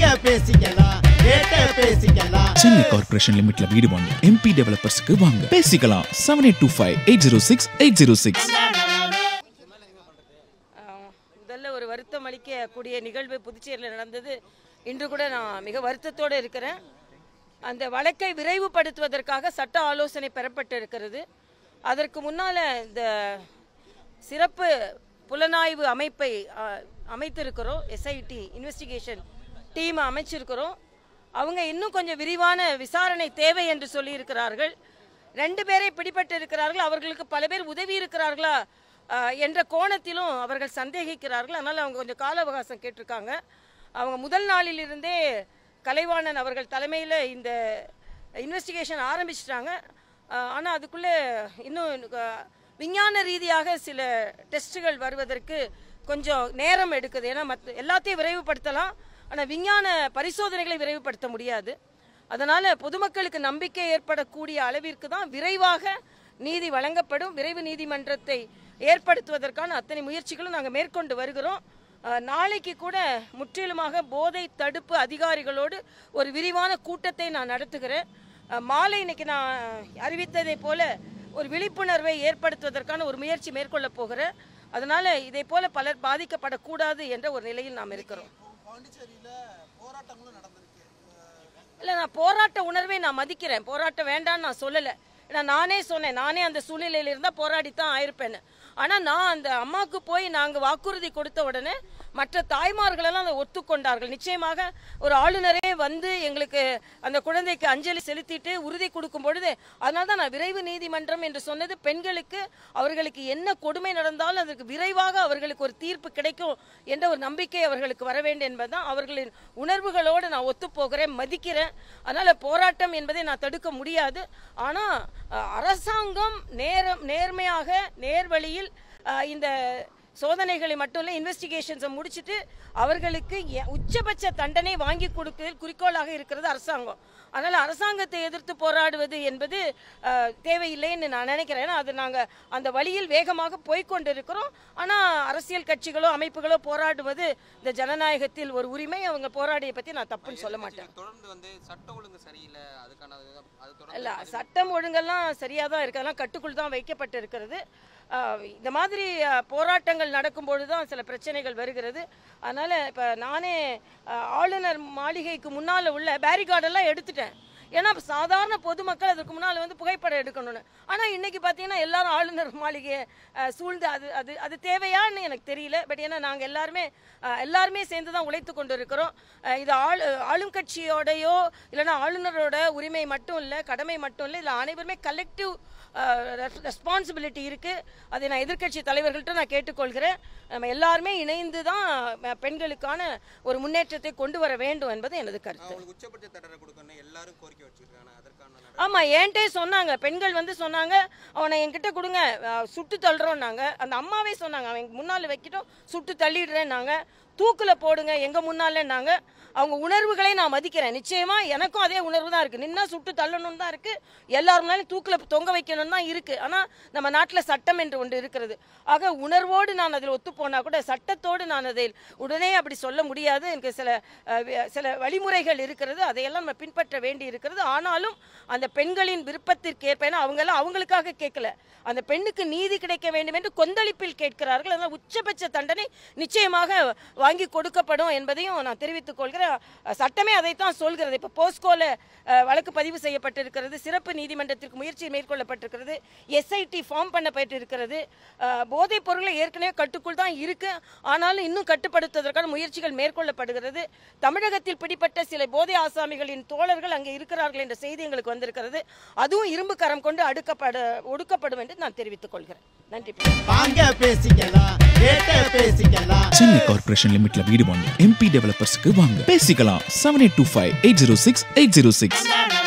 பேசிக்கலாம் கேட்ட பேசிக்கலாம் சென்னை கார்ப்பரேஷன் லிமிட்ல வீடு வாங்க எம்பி டெவலப்பர்ஸ்க்கு வாங்க பேசிக்கலாம் seven eight two five eight zero six eight zero six ஆஹ் முதல்ல ஒரு வருத்தம் அளிக்கக்கூடிய நிகழ்வு புதுச்சேரியில் நடந்தது இன்று கூட நான் மிக வருத்தத்தோடு இருக்கிறேன் அந்த வழக்கை விரைவுபடுத்துவதற்காக சட்ட ஆலோசனை பெறப்பட்டு இருக்கிறது அதற்கு முன்னால் இந்த சிறப்பு புலனாய்வு அமைப்பை ஆஹ், அமைத்திருக்கிறோம் எஸ்ஐடி இன்வெஸ்டிகேஷன் டீம் அமைச்சிருக்கிறோம் அவங்க இன்னும் கொஞ்சம் விரிவான விசாரணை தேவை என்று சொல்லியிருக்கிறார்கள் ரெண்டு பேரை பிடிபட்டு இருக்கிறார்கள் அவர்களுக்கு பல பேர் உதவி இருக்கிறார்களா ஆஹ், என்ற கோணத்திலும் அவர்கள் சந்தேகிக்கிறார்கள் அதனால் அவங்க கொஞ்சம் கால அவகாசம் கேட்டிருக்காங்க அவங்க முதல் நாளிலிருந்தே கலைவாணன் அவர்கள் தலைமையில் இந்த இன்வெஸ்டிகேஷன் ஆரம்பிச்சிட்டாங்க ஆனால் அதுக்குள்ளே இன்னும் ஆஹ், விஞ்ஞான ரீதியாக சில டெஸ்ட்டுகள் வருவதற்கு கொஞ்சம் நேரம் எடுக்குது ஏன்னா மற்ற எல்லாத்தையும் விரைவுபடுத்தலாம் ஆனால் விஞ்ஞான பரிசோதனைகளை விரைவுபடுத்த முடியாது அதனால் பொதுமக்களுக்கு நம்பிக்கை ஏற்படக்கூடிய அளவிற்கு தான் விரைவாக நீதி வழங்கப்படும் விரைவு நீதிமன்றத்தை ஏற்படுத்துவதற்கான அத்தனை முயற்சிகளும் நாங்கள் மேற்கொண்டு வருகிறோம் அஹ், நாளைக்கு கூட முற்றிலுமாக போதை தடுப்பு அதிகாரிகளோடு ஒரு விரிவான கூட்டத்தை நான் நடத்துகிறேன் அஹ், மாலை இன்னைக்கு நான் அறிவித்ததை போல ஒரு விழிப்புணர்வை ஏற்படுத்துவதற்கான ஒரு முயற்சி மேற்கொள்ள போகிறேன் அதனால இதை போல பலர் பாதிக்கப்படக்கூடாது என்ற ஒரு நிலையில் நாம் இருக்கிறோம் இல்லை நான் போராட்ட உணர்வை நான் மதிக்கிறேன் போராட்டம் வேண்டாம்னு நான் சொல்லலை ஏன்னா நானே சொன்னேன் நானே அந்த சூழ்நிலையில் இருந்தால் போராடித்தான் ஆயிருப்பேன்னு ஆனால் நான் அந்த அம்மாவுக்கு போய் நாங்கள் வாக்குறுதி கொடுத்த உடனே மற்ற தாய்மார்களெல்லாம் அதை ஒத்துக்கொண்டார்கள் நிச்சயமாக ஒரு ஆளுநரே வந்து எங்களுக்கு அந்த குழந்தைக்கு அஞ்சலி செலுத்திட்டு உறுதி கொடுக்கும் பொழுது அதனால தான் நான் விரைவு நீதிமன்றம் என்று சொன்னது பெண்களுக்கு அவர்களுக்கு என்ன கொடுமை நடந்தாலும் அதற்கு விரைவாக அவர்களுக்கு ஒரு தீர்ப்பு கிடைக்கும் என்ற ஒரு நம்பிக்கை அவர்களுக்கு வர வேண்டும் என்பதுதான் அவர்களின் உணர்வுகளோடு நான் ஒத்துப்போகிறேன் மதிக்கிறேன் அதனால போராட்டம் என்பதை நான் தடுக்க முடியாது ஆனா அஹ், அரசாங்கம் நேரம் நேர்மையாக நேர்வழியில் அஹ், இந்த சோதனைகளை மட்டும் இல்லை இன்வெஸ்டிகேஷன்ஸை முடிச்சுட்டு அவர்களுக்கு எ- உச்சபட்ச தண்டனை வாங்கி கொடுப்பதில் குறிக்கோளாக இருக்கிறது அரசாங்கம் அதனால் அரசாங்கத்தை எதிர்த்து போராடுவது என்பது அஹ், தேவையில்லைன்னு நான் நினைக்கிறேன் ஏன்னா அது நாங்கள் அந்த வழியில் வேகமாக போய்க்கொண்டிருக்கிறோம் ஆனால் அரசியல் கட்சிகளோ அமைப்புகளோ போராடுவது இந்த ஜனநாயகத்தில் ஒரு உரிமை அவங்க போராடிய பற்றி நான் தப்புன்னு சொல்ல மாட்டேன் தொடர்ந்து வந்து சட்ட ஒழுங்கு சரியில்லை அதுக்கான அது- அது தொடர்ந்து இல்ல சட்டம் ஒழுங்கெல்லாம் சரியாக தான் இருக்கு அதெல்லாம் கட்டுக்குள் தான் வைக்கப்பட்டு இருக்கிறது ஆஹ் இந்த மாதிரி ஆஹ், போராட்டங்கள் நடக்கும்பொழுது தான் சில பிரச்சனைகள் வருகிறது அதனால இப்போ நானே ஆஹ், ஆளுநர் மாளிகைக்கு முன்னால் உள்ள பேரிகார்டெல்லாம் எடுத்துட்டேன் ஏன்னா இப்ப சாதாரண பொதுமக்கள் அதுக்கு முன்னால் வந்து புகைப்படம் எடுக்கணும்னு ஆனால் இன்னைக்கு பார்த்தீங்கன்னா எல்லாரும் ஆளுநர் மாளிகையை ஆஹ், சூழ்ந்து அது அது அது தேவையான்னு எனக்கு தெரியல பட் ஏன்னா நாங்கள் எல்லாருமே ஆஹ், எல்லாருமே சேர்ந்து தான் உழைத்து கொண்டு இருக்கிறோம் ஆஹ், இது ஆள் ஆளும் கட்சியோடையோ இல்லைன்னா ஆளுநரோட உரிமை மட்டும் இல்லை கடமை மட்டும் இல்லை இதில் அனைவருமே கலெக்டிவ் ரெஸ்பான்சிபிலிட்டி இருக்கு அதை நான் எதிர்க்கட்சி தலைவர்கள்ட்ட நான் கேட்டுக்கொள்கிறேன் நம்ம எல்லாருமே இணைந்து தான் அஹ், பெண்களுக்கான ஒரு முன்னேற்றத்தை கொண்டு வர வேண்டும் என்பது எனது கருத்து அவங்களுக்கு உச்சபட்ச தண்டனை கொடுக்கணும் எல்லாரும் கோரிக்கை வச்சிருக்காங்க அதற்கான நட- ஆமா என்கிட்டே சொன்னாங்க பெண்கள் வந்து சொன்னாங்க அவனை என்கிட்ட கொடுங்க அஹ், சுட்டு தள்ளுறோம்னாங்க அந்த அம்மாவே சொன்னாங்க அவன் முன்னால் வைக்கட்டும் சுட்டு தள்ளிடுறேன்னாங்க தூக்குல போடுங்க எங்க முன்னாலன்னாங்க அவங்க உணர்வுகளை நான் மதிக்கிறேன் நிச்சயமா எனக்கும் அதே உணர்வு தான் இருக்கு நின்னா சுட்டு தள்ளணும் தான் இருக்கு எல்லார் முன்னாலும் தூக்குல தொங்க வைக்கணும் தான் இருக்கு ஆனா நம்ம நாட்டுல சட்டம் என்று ஒன்று இருக்கிறது ஆக உணர்வோடு நான் அதில் ஒத்து போனா கூட சட்டத்தோடு நான் அதில் உடனே அப்படி சொல்ல முடியாது எனக்கு சில அஹ், வி- சில வழிமுறைகள் இருக்கிறது அதையெல்லாம் நம்ம பின்பற்ற வேண்டி இருக்கிறது ஆனாலும் அந்த பெண்களின் விருப்பத்திற்கு ஏற்ப ஏன்னா அவங்க எல்லாம் அவங்களுக்காக கேட்கல அந்த பெண்ணுக்கு நீதி கிடைக்க வேண்டும் என்று கொந்தளிப்பில் கேட்கிறார்கள் அதனால் உச்சபட்ச தண்டனை நிச்சயமாக வாங்கி கொடுக்கப்படும் என்பதையும் நான் தெரிவித்துக் கொள்கிறேன் அஹ், சட்டமே அதைத்தான் சொல்கிறது இப்போ போஸ்கோல அஹ், வழக்கு பதிவு செய்யப்பட்டிருக்கிறது சிறப்பு நீதிமன்றத்திற்கு முயற்சி மேற்கொள்ளப்பட்டிருக்கிறது எஸ்ஐடி ஃபார்ம் பண்ணப்பட்டிருக்கிறது அஹ், போதைப் பொருளை ஏற்கனவே கட்டுக்குள் தான் இருக்கு ஆனாலும் இன்னும் கட்டுப்படுத்துவதற்கான முயற்சிகள் மேற்கொள்ளப்படுகிறது தமிழகத்தில் பிடிப்பட்ட சில போதை ஆசாமிகளின் தோழர்கள் அங்கே இருக்கிறார்கள் என்ற செய்தி எங்களுக்கு வந்திருக்கிறது அதுவும் இரும்பு கரம் கொண்டு அடுக்கப்பட ஒடுக்கப்படும் என்று நான் தெரிவித்துக் கொள்கிறேன் நன்றி வாங்க பேசிக்கலாம் கேட்ட பேசிக்கலாம் சென்னை கார்ப்பரேஷன் லிமிட்ல வீடு வாங்க எம்பி டெவலப்பர்ஸ்க்கு வாங்க பேசிக்கலாம் seven eight two five eight zero six eight zero six